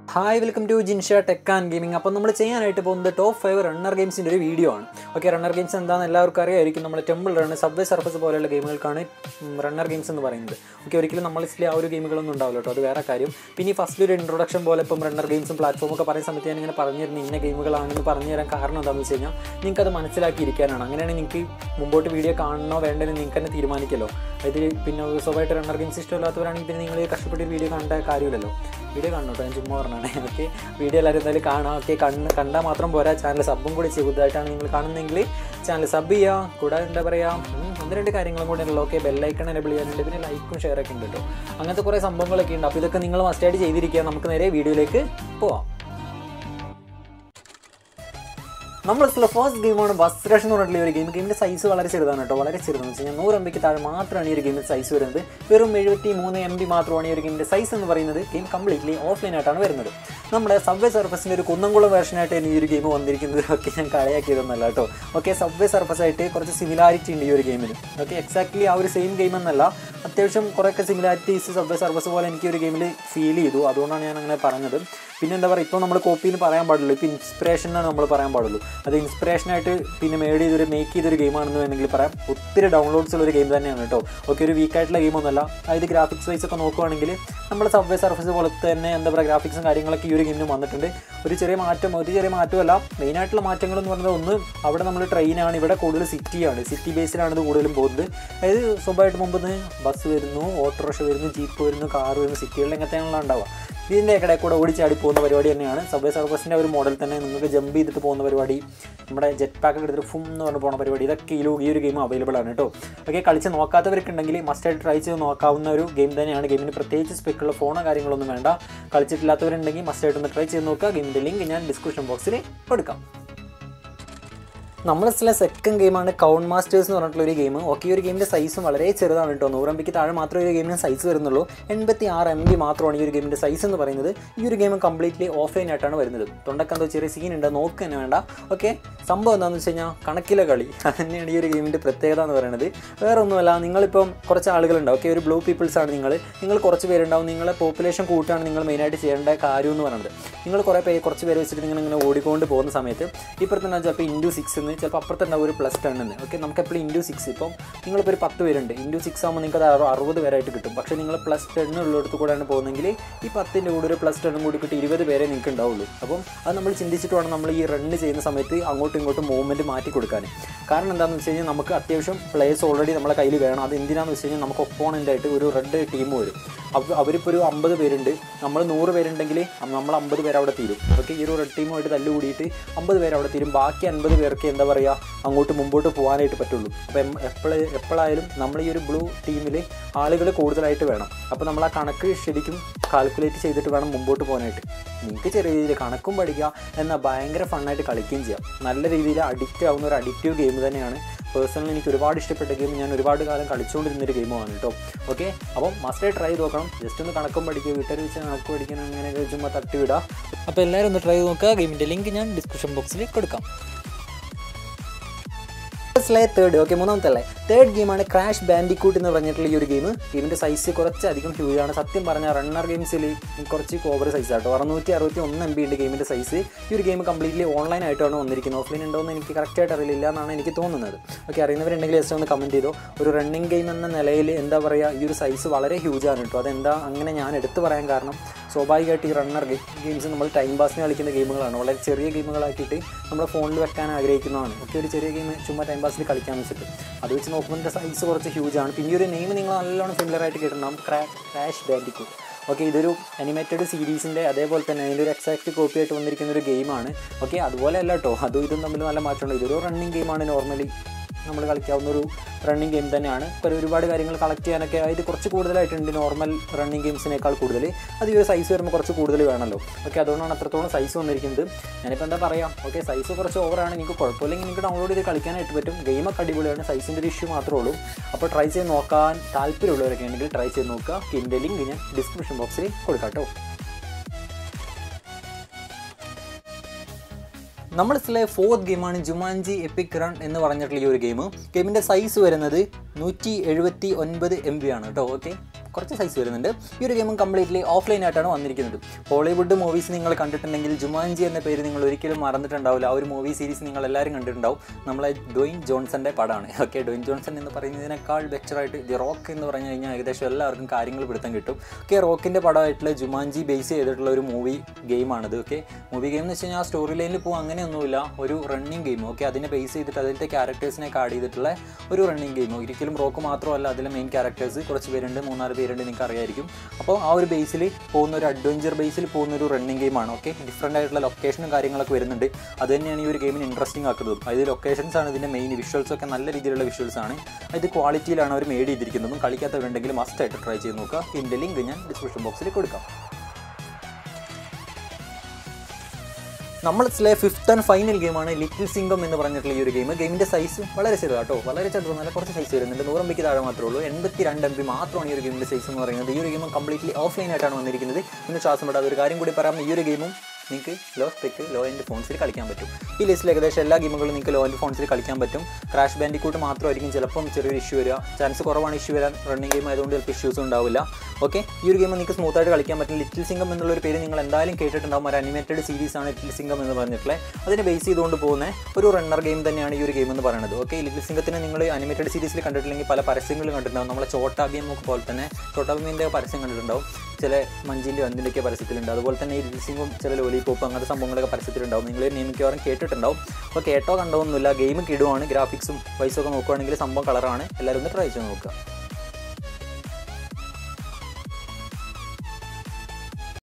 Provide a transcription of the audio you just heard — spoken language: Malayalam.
hi welcome to Jinsha tech and gaming അപ്പോൾ നമ്മൾ ചെയ്യാനായിട്ട് പോകുന്നത് ടോപ്പ് ഫൈവ് റണ്ണർ ഗെയിംസിൻ്റെ ഒരു വീഡിയോ ആണ് ഓക്കെ റണ്ണർ ഗെയിംസ് എന്താണെന്ന് എല്ലാവർക്കും അറിയായിരിക്കും നമ്മൾ ടെമ്പിൾ റൺ സബ്വേ സർഫസ് പോലെയുള്ള ഗെയിമുകൾക്കാണ് റണ്ണർ ഗെയിംസ് എന്ന് പറയുന്നത് ഓക്കെ ഒരിക്കലും നമ്മൾ ലിസ്റ്റിൽ ആ ഒരു ഗെയിമുകളൊന്നും ഉണ്ടാവില്ല കേട്ടോ അത് വേറെ കാര്യം പിന്നെ ഈ ഫസ്റ്റ് ഒരു ഇൻട്രൊഡക്ഷൻ പോലെ ഇപ്പം റണ്ണർ ഗെയിംസും പ്ലാറ്റ്ഫോം ഒക്കെ പറയുന്ന സമയത്ത് ഞാൻ ഇങ്ങനെ പറഞ്ഞിരുന്നു ഇന്ന ഗെയിമുകളാണെന്ന് പറഞ്ഞു തരാൻ കാരണം എന്താണെന്ന് വെച്ച് കഴിഞ്ഞാൽ നിങ്ങൾക്ക് അത് മനസ്സിലാക്കിയിരിക്കാനാണ് അങ്ങനെയാണെങ്കിൽ നിങ്ങൾക്ക് മുമ്പോട്ട് വീഡിയോ കാണണോ വേണ്ടെന്ന് നിങ്ങൾക്ക് തന്നെ തീരുമാനിക്കല്ലോ ഇത് പിന്നെ സ്വഭാവമായിട്ട് റണ്ണർ ഗെയിംസ് ഇഷ്ടമില്ലാത്തവരാണെങ്കിൽ പിന്നെ നിങ്ങൾ കഷ്ടപ്പെട്ട് വീഡിയോ കാണേണ്ട കാര്യമില്ലല്ലോ വീഡിയോ കാണണം കേട്ടോ ഞാൻ ചുമ്മാ പറഞ്ഞാണ് ഓക്കെ വീഡിയോ എല്ലാവരും എന്തായാലും കാണാം ഓക്കെ കണ്ണ് കണ്ടാൽ മാത്രം പോരാ ചാനൽ സബും കൂടി ചെയ്യുക പുതുതായിട്ടാണ് നിങ്ങൾ കാണുന്നതെങ്കിൽ ചാനൽ സബ് ചെയ്യുക കൂടാതെ എന്താ പറയുക ഉം, ഒന്ന് രണ്ട് കാര്യങ്ങളും കൂടെ ഉള്ളൂ ഓക്കെ ബെല്ലൈക്കൺ എനബിൾ ചെയ്യാനുണ്ട് പിന്നെ ലൈക്കും ഷെയർ ഒക്കെ ഉണ്ട് കേട്ടോ അങ്ങനത്തെ കുറേ സംഭവങ്ങളൊക്കെ ഉണ്ട് അപ്പോൾ ഇതൊക്കെ നിങ്ങൾ മസ്റ്റായിട്ട് ചെയ്തിരിക്കുക നമുക്ക് നേരെ വീഡിയോയിലേക്ക് പോവാം നമ്മളുള്ള ഫസ്റ്റ് ഗെയിമാണ് ബസ് റഷ് എന്ന് പറഞ്ഞിട്ടുള്ള ഒരു ഗെയിം ഗെയിമിൻ്റെ സൈസ് വളരെ ചെറുതാണ് കേട്ടോ വളരെ ചെറുതെന്ന് വെച്ച് കഴിഞ്ഞാൽ നൂറ് എം ബിക്ക് താഴെ മാത്രമാണ് ഈ ഒരു ഗെയിമിൻ്റെ സൈസ് വരുന്നത് വെറും എഴുപത്തി മൂന്ന് എം ബി മാത്രമാണ് ഈ ഒരു ഗെയിമിൻ്റെ സൈസ് എന്ന് പറയുന്നത് ഗെയിം കംപ്ലീറ്റ്ലി ഓഫ്ലൈൻ ആയിട്ടാണ് വരുന്നത് നമ്മുടെ സബ്വേ സർഫസിൻ്റെ ഒരു കുന്നംകുളം വേർഷനായിട്ട് ഈ ഒരു ഗെയിം വന്നിരിക്കുന്നത് ഒക്കെ ഞാൻ കളിയാക്കിയതൊന്നല്ല കേട്ടോ ഓക്കെ സബ്വേ സർഫസ് ആയിട്ട് കുറച്ച് സിമിലാരിറ്റി ഉണ്ട് ഈ ഒരു ഗെയിമിന് ഓക്കെ എക്സാക്ട്ലി ആ ഒരു സെയിം ഗെയിം എന്നല്ല അത്യാവശ്യം കുറേയൊക്കെ സിമിലാരിറ്റീസ് സബ്വേ സർഫസ് പോലെ എനിക്ക് ഈ ഒരു ഗെയിമിൽ ഫീൽ ചെയ്തു അതുകൊണ്ടാണ് ഞാൻ അങ്ങനെ പറഞ്ഞത് പിന്നെ എന്താ പറയുക ഇപ്പോൾ നമ്മൾ കോപ്പിയിൽ പറയാൻ പാടുള്ളൂ ഇപ്പോൾ ഇൻസ്പിറേഷൻ എന്നാണ് നമ്മൾ പറയാൻ പാടുള്ളൂ അത് ഇൻസ്പിറേഷനായിട്ട് പിന്നെ മേഡ് ചെയ്തൊരു മേക്ക് ചെയ്തൊരു ഗെയിമാണെന്ന് വേണമെങ്കിൽ പറയാം ഒത്തിരി ഡൗൺലോഡ്സ് ഉള്ള ഒരു ഗെയിം തന്നെയാണ് കേട്ടോ ഓക്കെ ഒരു വീക്കായിട്ടുള്ള ഗെയിമൊന്നുമല്ല അതായത് ഗ്രാഫിക്സ് വൈസ് ഒക്കെ നോക്കുവാണെങ്കിൽ നമ്മുടെ സബ്വേ സർഫസ് പോലെ തന്നെ എന്താ പറയുക ഗ്രാഫിക്സും കാര്യങ്ങളൊക്കെ ഈ ഒരു ഗെയിമിന് വന്നിട്ടുണ്ട് ഒരു ചെറിയ മാറ്റം ഒരു ചെറിയ മാറ്റമല്ല മെയിനായിട്ടുള്ള മാറ്റങ്ങൾ എന്ന് പറഞ്ഞാൽ ഒന്ന് അവിടെ നമ്മൾ ട്രെയിനാണ് ഇവിടെ കൂടുതൽ സിറ്റിയാണ് സിറ്റി ബേസിലാണ് ഇത് കൂടുതലും പോകുന്നത് അതായത് സ്വന്തമായിട്ട് മുമ്പ് നിന്ന് ബസ് വരുന്നു ഓട്ടോറിക്ഷ വരുന്നു ജീപ്പ് വരുന്നു കാർ വരുന്നു സിറ്റികളിൽ എങ്ങനത്തെയാണല്ലോ ഉണ്ടാവുക ഇതിൻ്റെ ഇടയിൽ കൂടെ ഓടിച്ചാടി പോകുന്ന പരിപാടി തന്നെയാണ് സബ്വേ സർഫസിൻ്റെ ഒരു മോഡൽ തന്നെ നിങ്ങൾക്ക് ജമ്പ് ചെയ്തിട്ട് പോകുന്ന പരിപാടി നമ്മുടെ ജെറ്റ് പാക്ക് എടുത്തിട്ട് ഫും എന്ന് പറഞ്ഞ് പോകുന്ന പരിപാടി ഇതൊക്കെ ഈ ഈ ഒരു ഗെയിം അവൈലബിൾ ആണ് കേട്ടോ ഓക്കെ കളിച്ച് നോക്കാത്തവർക്കുണ്ടെങ്കിൽ മസ്റ്റായിട്ട് ട്രൈ ചെയ്ത് നോക്കാവുന്ന ഒരു ഗെയിം തന്നെയാണ് ഗെയിമിന് പ്രത്യേകിച്ച് സ്പെക്കുള്ള ഫോണോ കാര്യങ്ങളൊന്നും വേണ്ട കളിച്ചിട്ടില്ലാത്തവരുണ്ടെങ്കിൽ മസ്റ്റായിട്ട് ഒന്ന് ട്രൈ ചെയ്ത് നോക്കുക ഗെയിമിൻ്റെ ലിങ്ക് ഞാൻ ഡിസ്ക്രിപ്ഷൻ ബോക്സിൽ കൊടുക്കാം നമ്മളെ സെക്കൻഡ് ഗെയിമാണ് കൗണ്ട് മാസ്റ്റേഴ്സ് എന്ന് പറഞ്ഞിട്ടുള്ള ഒരു ഗെയിം ഓക്കെ ഈ ഒരു ഗെയിമിൻ്റെ സൈസും വളരെ ചെറുതാണ് കേട്ടോ നൂറ് എം ബിക്ക് താഴെ മാത്രമേ ഈ ഒരു ഗെയിമിന് സൈസ് വരുന്നുള്ളൂ എൺപത്തി ആറ് എം ബി മാത്രമാണ് ഈ ഒരു ഗെയിമിൻ്റെ സൈസ് എന്ന് പറയുന്നത് ഈ ഒരു ഗെയിം കംപ്ലീറ്റ്ലി ഓഫ്ലൈൻ ആയിട്ടാണ് വരുന്നത് തൊണ്ടക്ക് എന്തോ ചെറിയ സീൻ ഉണ്ട് നോക്കുക തന്നെ വേണ്ട ഓക്കെ സംഭവം എന്താണെന്ന് വെച്ച് കഴിഞ്ഞാൽ കണക്കിലെ കളി അത് തന്നെയാണ് ഈ ഒരു ഗെയിമിൻ്റെ പ്രത്യേകത എന്ന് പറയുന്നത് വേറെ ഒന്നുമല്ല നിങ്ങളിപ്പം കുറച്ച് ആളുകളുണ്ടാവും ഓക്കെ ഒരു ബ്ലൂ പീപ്പിൾസ് ആണ് നിങ്ങൾ നിങ്ങൾ കുറച്ച് പേരുണ്ടാവും നിങ്ങളെ പോപ്പുലേഷൻ കൂട്ടാണ് നിങ്ങൾ മെയിനായിട്ട് ചെയ്യേണ്ട കാര്യം എന്ന് പറയുന്നത് നിങ്ങൾ കുറേ പേര് കുറച്ച് പേര് വെച്ചിട്ട് നിങ്ങൾ ഇങ്ങനെ ഓടിക്കൊണ്ട് പോകുന്ന സമയത്ത് ഇപ്പുറത്തുണ്ടാവും ചിലപ്പോൾ ഇൻറ്റു സിക്സ് എന്ന് ചിലപ്പോൾ അപ്പുറത്തുണ്ടാവും ഒരു പ്ലസ് ടെൻ എന്ന് ഓക്കെ നമുക്ക് എപ്പോഴും ഇൻറ്റു സിക്സ് ഇപ്പം നിങ്ങളിപ്പോൾ ഒരു പത്ത് പേരുണ്ട് ഇൻറ്റു സിക്സ് ആകുമ്പോൾ നിങ്ങൾക്ക് അത് അറു- അറുപത് പേരായിട്ട് കിട്ടും പക്ഷേ നിങ്ങൾ പ്ലസ് ടെൻ ഉള്ളിടത്ത് കൂടെയാണ് പോകുന്നതെങ്കിൽ ഈ പത്തിൻ്റെ കൂടെ ഒരു പ്ലസ് ടെണ്ണും കൂടി കിട്ടി ഇരുപത് പേരെ നിങ്ങൾക്ക് ഉണ്ടാവുള്ളൂ അപ്പം അത് നമ്മൾ ചിന്തിച്ചിട്ട് വേണം നമ്മൾ ഈ റണ്ണ് ചെയ്യുന്ന സമയത്ത് അങ്ങോട്ടും ഇങ്ങോട്ടും മൂവ്മെൻറ്റ് മാറ്റി കൊടുക്കാൻ കാരണം എന്താണെന്ന് വെച്ച് കഴിഞ്ഞാൽ നമുക്ക് അത്യാവശ്യം പ്ലേയേഴ്സ് ഓൾറെഡി നമ്മളെ കയ്യിൽ വേണം അത് എന്തിനാണെന്ന് വെച്ച് കഴിഞ്ഞാൽ നമുക്ക് ഒപ്പോണൻ്റ് ആയിട്ട് ഒരു റെഡ് ടീം വരും അപ്പോൾ അവരിപ്പോൾ ഒരു അമ്പത് പേരുണ്ട് നമ്മൾ നൂറ് പേരുണ്ടെങ്കിൽ നമ്മൾ അമ്പത് പേര് അവിടെ തീരും ഓക്കെ ഈ ഒരു റെഡ് ടീമുമായിട്ട് തല്ലു കൂടിയിട്ട് അമ്പത് പേര് അവിടെ തീരും ബാക്കി അൻപത് പേർക്ക് എന്താ പറയുക അങ്ങോട്ട് മുമ്പോട്ട് പോകാനായിട്ട് പറ്റുള്ളൂ അപ്പോൾ എപ്പോഴും എപ്പോഴായാലും നമ്മൾ ഈ ഒരു ബ്ലൂ ടീമിൽ ആളുകൾ കൂടുതലായിട്ട് വേണം അപ്പോൾ നമ്മൾ ആ കണക്ക് ശരിക്കും കാൽക്കുലേറ്റ് ചെയ്തിട്ട് വേണം മുമ്പോട്ട് പോകാനായിട്ട് നിങ്ങൾക്ക് ചെറിയ രീതിയിൽ കണക്കും പഠിക്കുക എന്നാൽ ഭയങ്കര ഫണ്ണായിട്ട് കളിക്കുകയും ചെയ്യാം നല്ല രീതിയിൽ അഡിക്റ്റ് ആവുന്ന ഒരു അഡിക്റ്റീവ് ഗെയിം തന്നെയാണ് പേഴ്സണലി എനിക്ക് ഒരുപാട് ഇഷ്ടപ്പെട്ട ഗെയിം ഞാൻ ഒരുപാട് കാലം കളിച്ചുകൊണ്ടിരുന്നൊരു ഗെയിമാണ് കേട്ടോ ഓക്കെ അപ്പം മസ്റ്റായി ട്രൈ ചെയ്ത് നോക്കണം ജസ്റ്റ് ഒന്ന് കണക്കും പഠിക്കുക വീട്ടിൽ വെച്ച് കണക്ക് പഠിക്കാൻ അങ്ങനെയൊക്കെ ചുമ്മാ തട്ടിവിടാം അപ്പോൾ എല്ലാവരും ഒന്ന് ട്രൈ ചെയ്ത് നോക്കുക ഗെയിമിൻ്റെ ലിങ്ക് ഞാൻ ഡിസ്ക്രിപ്ഷൻ ബോക്സിൽ കൊടുക്കാം സ്ലേ തേർഡ് ഓക്കെ മൂന്നാമത്തെ അല്ലേ തേർഡ് ഗെയിമാണ് ക്രാഷ് ബാൻഡിക്കൂട്ട് എന്ന് പറഞ്ഞിട്ടുള്ള ഈ ഒരു ഗെയിം ഗെയിമിൻ്റെ സൈസ് കുറച്ചധികം ഹ്യൂജ് ആണ് സത്യം പറഞ്ഞാൽ റണ്ണർ ഗെയിംസിൽ കുറച്ച് ഓവർ സൈസ് ആട്ടോ അറുന്നൂറ്റി അറുപത്തി ഒന്ന് എം ബി ഉണ്ട് ഗെയിമിൻ്റെ സൈസ് ഈ ഒരു ഗെയിം കംപ്ലീറ്റ്ലി ഓൺലൈൻ ആയിട്ടാണ് വന്നിരിക്കുന്നത് ഓഫ്ലൈൻ ഉണ്ടോ എന്ന് എനിക്ക് കറക്റ്റായിട്ട് അറിയില്ല എന്നാണ് എനിക്ക് തോന്നുന്നത് ഓക്കെ അറിയുന്നവരുണ്ടെങ്കിൽ ജസ്റ്റ് ഒന്ന് കമൻറ്റ് ചെയ്തോ ഒരു റണ്ണിങ് ഗെയിം എന്ന നിലയിൽ എന്താ പറയുക ഈ ഒരു സൈസ് വളരെ ഹ്യൂജ് ആണ് കേട്ടോ അതെന്താ അങ്ങനെ ഞാൻ എടുത്തു പറയാൻ കാരണം സ്വാഭാവികമായിട്ട് ഈ റണ്ണർ ഗെയിംസ് നമ്മൾ ടൈം പാസിന് കളിക്കുന്ന ഗെയിമുകളാണ് വളരെ ചെറിയ ഗെയിമുകളാക്കിയിട്ട് നമ്മുടെ ഫോണിൽ വെക്കാൻ ആഗ്രഹിക്കുന്നതാണ് ഒക്കെ ഒരു ചെറിയ ഗെയിം ചുമ്മാ ടൈം പാസിൽ കളിക്കാൻ വെച്ചിട്ട് അത് വെച്ച് നോക്കുമ്പോൾ ഇതിൻ്റെ സൈസ് കുറച്ച് ഹ്യൂജ് ആണ് പിന്നെ ഈ ഒരു നെയിം നിങ്ങൾ നല്ലോണം ഫെമിലർ ആയിട്ട് കേട്ടിട്ടുണ്ടാവും ക്രാ ക്രാഷ് ബാൻഡിക്കൂട്ട് ഓക്കെ ഇതൊരു അനിമേറ്റഡ് സീരീസിൻ്റെ അതേപോലെ തന്നെ അതിൻ്റെ ഒരു എക്സാക്ട് കോപ്പി ആയിട്ട് വന്നിരിക്കുന്ന ഒരു ഗെയിമാണ് ഓക്കെ അതുപോലെ അല്ല കേട്ടോ അതും ഇതും തമ്മിൽ നല്ല മാറ്റമുണ്ട് ഇതൊരു റണ്ണിങ് ഗെയിമാണ് നോർമലി നമ്മൾ കളിക്കാവുന്ന ഒരു റണ്ണിങ് ഗെയിം തന്നെയാണ് ഇപ്പോൾ ഒരുപാട് കാര്യങ്ങൾ കളക്ട് ചെയ്യാനൊക്കെ ഇത് കുറച്ച് കൂടുതലായിട്ടുണ്ട് നോർമൽ റണ്ണിങ് ഗെയിംസിനേക്കാൾ കൂടുതൽ അത് ഈ ഒരു സൈസ് വരുമ്പോൾ കുറച്ച് കൂടുതൽ വേണമല്ലോ ഓക്കെ അതുകൊണ്ടാണ് അത്രത്തോളം സൈസ് വന്നിരിക്കുന്നത് ഞാനിപ്പോൾ എന്താ പറയുക ഓക്കെ സൈസ് കുറച്ച് ഓവറാണ് നിങ്ങൾക്ക് കുഴപ്പമില്ലെങ്കിൽ നിങ്ങൾക്ക് ഡൗൺലോഡ് ചെയ്ത് കളിക്കാനായിട്ട് പറ്റും ഗെയിമൊക്കെ അടിപൊളിയാണ് സൈസിൻ്റെ ഒരു ഇഷ്യൂ മാത്രമേ ഉള്ളൂ അപ്പോൾ ട്രൈ ചെയ്ത് നോക്കാൻ താല്പര്യമുള്ളവരൊക്കെ ഉണ്ടെങ്കിൽ ട്രൈ ചെയ്ത് നോക്കുക ഇതിൻ്റെ ലിങ്ക് ഞാൻ ഡിസ്ക്രിപ്ഷൻ ബോക്സിൽ കൊടുക്കാം കേട്ടോ നമ്മളിലെ ഫോർത്ത് ഗെയിമാണ് ജുമാൻജി എപ്പിക് റൺ എന്ന് പറഞ്ഞിട്ടുള്ള ഈ ഒരു ഗെയിം ഗെയിമിൻ്റെ സൈസ് വരുന്നത് നൂറ്റി എഴുപത്തി ഒൻപത് എം ബി ആണ് കേട്ടോ ഓക്കെ കുറച്ച് സൈസ് വരുന്നുണ്ട് ഈ ഒരു ഗെയിമും കംപ്ലീറ്റ്ലി ഓഫ്ലൈൻ ആയിട്ടാണ് വന്നിരിക്കുന്നത് ഹോളിവുഡ് മൂവീസ് നിങ്ങൾ കണ്ടിട്ടുണ്ടെങ്കിൽ ജുമാൻജി എന്ന പേര് നിങ്ങൾ ഒരിക്കലും മറന്നിട്ടുണ്ടാവില്ല ആ ഒരു മൂവി സീരീസ് നിങ്ങൾ എല്ലാവരും കണ്ടിട്ടുണ്ടാവും നമ്മളെ ഡൊയിൻ ജോൺസന്റെ പടമാണ് ഓക്കെ ഡൊയിൻ ജോൺസൺ എന്ന് പറയുന്നതിനേക്കാൾ ബെറ്ററായിട്ട് ദി റോക്ക് എന്ന് പറഞ്ഞു കഴിഞ്ഞാൽ ഏകദേശം എല്ലാവർക്കും കാര്യങ്ങൾ പിടുത്തം കിട്ടും ഓക്കെ റോക്കിൻ്റെ പടമായിട്ടുള്ള ജുമാൻജി ബേസ് ചെയ്തിട്ടുള്ള ഒരു മൂവി ഗെയിമാണിത് ഓക്കെ മൂവി ഗെയിം എന്ന് വെച്ച് കഴിഞ്ഞാൽ സ്റ്റോറി ലൈനിൽ പോകും അങ്ങനെയൊന്നുമില്ല ഒരു റണ്ണിങ് ഗെയിം ഓക്കെ അതിനെ ബേസ് ചെയ്തിട്ട് അതിൻ്റെ ക്യാരക്ടേഴ്സിനെ ആഡ് ചെയ്തിട്ടുള്ള ഒരു റണ്ണിങ് ഗെയിം ഒരിക്കലും റോക്ക് മാത്രമല്ല അതിലെ മെയിൻ ക്യാരക്ടേഴ്സ് കുറച്ച് പേരുണ്ട് മൂന്നാല് പേരുണ്ട് നിങ്ങൾക്ക് അറിയായിരിക്കും അപ്പോൾ ആ ഒരു ബേസിൽ പോകുന്ന ഒരു അഡ്വഞ്ചർ ബേസിൽ പോകുന്ന ഒരു റണ്ണിങ് ഗെയിമാണ് ഓക്കെ ഡിഫറെൻ്റ് ആയിട്ടുള്ള ലൊക്കേഷനും കാര്യങ്ങളൊക്കെ വരുന്നുണ്ട് അത് തന്നെയാണ് ഈ ഒരു ഗെയിമിന് ഇൻട്രസ്റ്റിംഗ് ആക്കുന്നതും അതായത് ലൊക്കേഷൻസ് ആണ് ഇതിൻ്റെ മെയിൻ വിഷ്വൽസ് ഒക്കെ നല്ല രീതിയിലുള്ള വിഷ്വൽസ് ആണ് ഇത് ക്വാളിറ്റിയിലാണ് അവർ മേഡ് ചെയ്തിരിക്കുന്നതും കളിക്കാത്തവരുണ്ടെങ്കിൽ മസ്റ്റ് ആയിട്ട് ട്രൈ ചെയ്ത് നോക്കുക ഇതിൻ്റെ ലിങ്ക് ഞാൻ ഡിസ്ക്രിപ്ഷൻ ബോക്സിൽ കൊടുക്കാം നമ്മളെ ഫിഫ്ത്ത് ആൻഡ് ഫൈനൽ ഗെയിമാണ് ലിറ്റിൽ സിംഗം എന്ന് പറഞ്ഞിട്ടുള്ള ഈ ഒരു ഗെയിം ഗെയിമിൻ്റെ സൈസ് വളരെ ചെറുതാണ് കേട്ടോ വളരെ ചെറുതാണ് കുറച്ച് സൈസ് വരുന്നുണ്ട് നൂറ് എം ബിക്ക് താഴെ മാത്രമേ ഉള്ളൂ എൺപത്തി രണ്ട് എം ബി മാത്രമാണ് ഈ ഒരു ഗെയിമിൻ്റെ സൈസ് എന്ന് പറയുന്നത് ഈ ഒരു ഗെയിം കംപ്ലീറ്റ്ലി ഓഫ്ലൈൻ ആയിട്ടാണ് വന്നിരിക്കുന്നത് പിന്നെ ശ്വാസം വിടാതെ ഒരു കാര്യം കൂടി പറയാം ഈ ഒരു ഗെയിമും നിങ്ങൾക്ക് ലോ സ്പെക്ക് ലോ എൻഡ് ഫോൺസിൽ കളിക്കാൻ പറ്റും ഈ ലിസ്റ്റിൽ ഏകദേശം എല്ലാ ഗെയിമുകളും നിങ്ങൾക്ക് ലോ എൻഡ് ഫോൺസിൽ കളിക്കാൻ പറ്റും ക്രാഷ് ബാൻഡിക്കൂട്ട് മാത്രമായിരിക്കും ചിലപ്പം ചെറിയൊരു ഇഷ്യൂ വരിക ചാൻസ് കുറവാണ് ഇഷ്യൂ വരാൻ റണ്ണിങ് ഗെയിം ആയതുകൊണ്ട് ചിലപ്പോൾ ഇഷ്യൂസ് ഉണ്ടാവില്ല ഓക്കെ ഈ ഒരു ഗെയിം നിങ്ങൾക്ക് സ്മൂത്ത് ആയിട്ട് കളിക്കാൻ പറ്റും ലിറ്റിൽ സിംഗം എന്നുള്ളൊരു പേര് നിങ്ങൾ എന്തായാലും കേട്ടിട്ടുണ്ടാവും ഒരു അനിമേറ്റഡ് സീരീസ് ആണ് ലിറ്റിൽ സിംഗം എന്ന് പറഞ്ഞിട്ടുള്ളത് അതിനെ ബേസ് ചെയ്തുകൊണ്ട് പോകുന്ന ഒരു റണ്ണർ ഗെയിം തന്നെയാണ് ഈ ഒരു ഗെയിം എന്ന് പറയുന്നത് ഓക്കെ ലിറ്റിൽ സിംഗത്തിന് നിങ്ങൾ അനിമേറ്റഡ് സീരീസിൽ കണ്ടിട്ടില്ലെങ്കിൽ പല പരസ്യങ്ങളും കണ്ടിട്ടുണ്ടാവും നമ്മളെ ചോട്ടാബിയം ഒക്കെ പോലെ തന്നെ ചോട്ടാബിയൻ്റെ പരസ്യം കണ്ടിട്ടുണ്ടാവും ചില മഞ്ചിൻ്റെ അതിൻ്റെയൊക്കെ പരസ്യത്തിലുണ്ട് അതുപോലെ തന്നെ ഈ ലിറ്റിൽ സിംഗും ചില ലോലിപോപ്പ് അങ്ങനത്തെ സംഭവങ്ങളൊക്കെ പരസ്യത്തിലുണ്ടാവും നിങ്ങൾ നിയമിക്കവാറും കേട്ടിട്ടുണ്ടാവും അപ്പോൾ കേട്ടോ കണ്ടോ ഒന്നുമില്ല ഗെയിം കിടുവാണ് ഗ്രാഫിക്സും വൈസൊക്കെ നോക്കുവാണെങ്കിൽ സംഭവം കളറാണ് എല്ലാവരും ഒന്ന് ട്രൈ ചെയ്ത് നോക്കുക